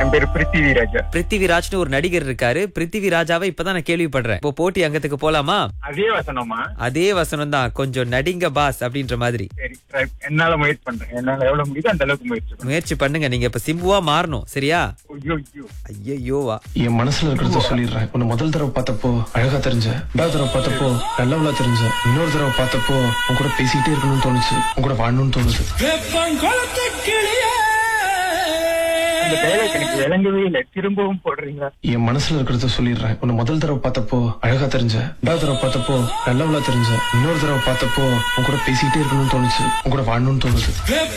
என் பேரு பிருத்திவிராஜா பிருத்திவிராஜ்னு ஒரு நடிகர் இருக்காரு பிருத்திவிராஜாவை இப்பதான் நான் கேள்விப்படுறேன் இப்போ போட்டி அங்கத்துக்கு போலாமா அதே வசனமா அதே வசனம் தான் கொஞ்சம் நடிங்க பாஸ் அப்படின்ற மாதிரி சரி try- என்னால முயற்சி பண்றேன் என்னால எவ்வளவு முடியுதோ அந்த அளவுக்கு முயற்சி பண்றேன் முயற்சி பண்ணுங்க நீங்க இப்ப சிம்புவா மாறணும் சரியா ஐயோ ஐயோ ஐயோவா என் மனசுல இருக்கிறத சொல்லிடுறேன் உன்னை முதல் தடவை பார்த்தப்போ அழகா தெரிஞ்ச ரெண்டாவது தடவை பார்த்தப்போ நல்லவளா தெரிஞ்ச இன்னொரு தடவை பார்த்தப்போ உன் கூட பேசிக்கிட்டே இருக்கணும்னு தோணுச்சு உன் கூட வாழணும்னு தோணுது அந்த டைலாக் எனக்கு விளங்கவே இல்லை திரும்பவும் போடுறீங்களா என் மனசுல இருக்கிறத சொல்லிடுறேன் உன்னை முதல் தடவை பார்த்தப்போ அழகா தெரிஞ்ச ரெண்டாவது தடவை பார்த்தப்போ நல்லவளா தெரிஞ்ச இன்னொரு தடவை பார்த்தப்போ உன் கூட பேசிக்கிட்டே இருக்கணும்னு தோணுச்சு உன் கூட வாழணும்னு தோணுது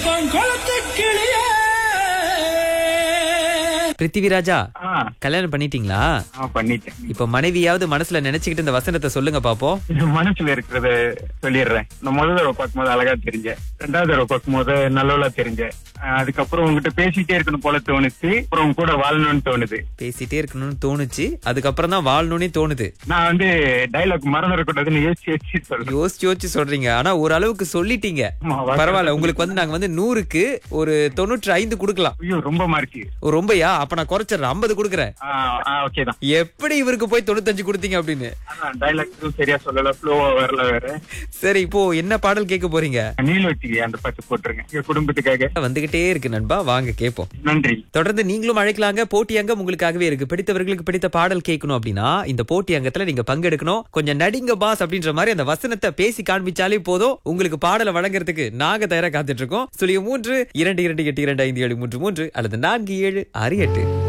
பிருத்திவிராஜா ஆ கல்யாணம் பண்ணிட்டீங்களா ஆ பண்ணிட்டேன் இப்ப மனைவியாவது மனசுல நினைச்சுக்கிட்டு இந்த வசனத்தை சொல்லுங்க பாப்போம் என் மனசுல இருக்கிறத சொல்லிடுறேன் நான் முதல் தடவை பார்க்கும்போது அழகா தெரிஞ்சேன் ரெண்டாவது தடவை பார்க்கும்போது நல்லவளா தெரிஞ்சேன் ஆஹ் அதுக்கப்புறம் உங்ககிட்ட பேசிட்டே இருக்கணும் போல தோணுச்சு அப்புறம் உங்க கூட வாழணும்னு தோணுது பேசிட்டே இருக்கணும்னு தோணுச்சு அதுக்கப்புறம் தான் வாழணும்னு தோணுது நான் வந்து டைலாக் மறந்துடக்கூடாதுன்னு யோசிச்சு யோசிச்சு சொல்றேன் யோசிச்சு யோசிச்சு சொல்றீங்க ஆனா ஓரளவுக்கு சொல்லிட்டீங்க ஆமா, வா- பரவாயில்ல உங்களுக்கு வந்து நாங்க வந்து நூறுக்கு ஒரு தொண்ணூற்றி ஐந்து கொடுக்கலாம் ஐயோ ரொம்ப மார்க்கு ஓ, ரொம்பயா அப்ப நான் குறைச்சிடுறேன் ஐம்பது கொடுக்குறேன் ஓகே தான் எப்படி இவருக்கு போய் தொண்ணூத்தஞ்சு கொடுத்தீங்க அப்படின்னு டைலாக் சரியா சொல்லல ஃப்ளோவா வரல வேற சரி இப்போ என்ன பாடல் கேட்க போறீங்க நீலவத்தி அந்த பாட்டு போட்டுருங்க எங்க குடும்பத்துக்காக வந்துகிட்டே இருக்கு நண்பா வாங்க கேட்போம் நன்றி தொடர்ந்து நீங்களும் அழைக்கலாங்க போட்டி அங்கம் உங்களுக்காகவே இருக்கு பிடித்தவர்களுக்கு பிடித்த பாடல் கேட்கணும் அப்படின்னா இந்த போட்டி அங்கத்துல நீங்க பங்கெடுக்கணும் கொஞ்சம் நடிங்க பாஸ் அப்படின்ற மாதிரி அந்த வசனத்தை பேசி காண்பிச்சாலே போதும் உங்களுக்கு பாடலை வழங்குறதுக்கு நாங்க தயாரா காத்துட்டு இருக்கோம் சுழிய மூன்று இரண்டு இரண்டு எட்டு இரண்டு ஐந்து ஏழு மூன்று மூன்று அல்லது நான்கு ஏழு ஆறு எட்டு